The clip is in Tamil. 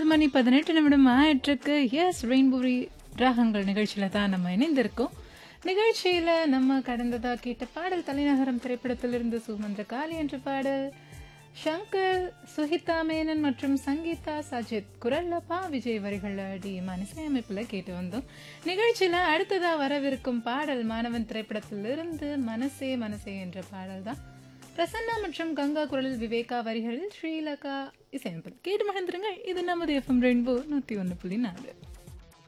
மணி பதினெட்டு நிமிடம் ஆயிட்டிருக்கு எஸ் ரெயின்புரி ராகங்கள் நிகழ்ச்சியில் தான் நம்ம இணைந்திருக்கோம் நிகழ்ச்சியில் நம்ம கடந்ததா கேட்ட பாடல் தலைநகரம் திரைப்படத்திலிருந்து சுமந்திர காளி என்ற பாடல் ஷங்கர் சுஹிதா மேனன் மற்றும் சங்கீதா சஜித் குரல்ல பா விஜய் வரிகள் டி இசையமைப்பில் கேட்டு வந்தோம் நிகழ்ச்சியில் அடுத்ததா வரவிருக்கும் பாடல் மாணவன் திரைப்படத்திலிருந்து மனசே மனசே என்ற பாடல் தான் பிரசன்னா மற்றும் கங்கா குரலில் விவேகா வரிகளில் ஸ்ரீலகா இசையமைப்பில் கேட்டு மகிழ்ந்துருங்க இது நமது எஃப்எம் ரெயின்போ நூற்றி ஒன்று புள்ளி நாலு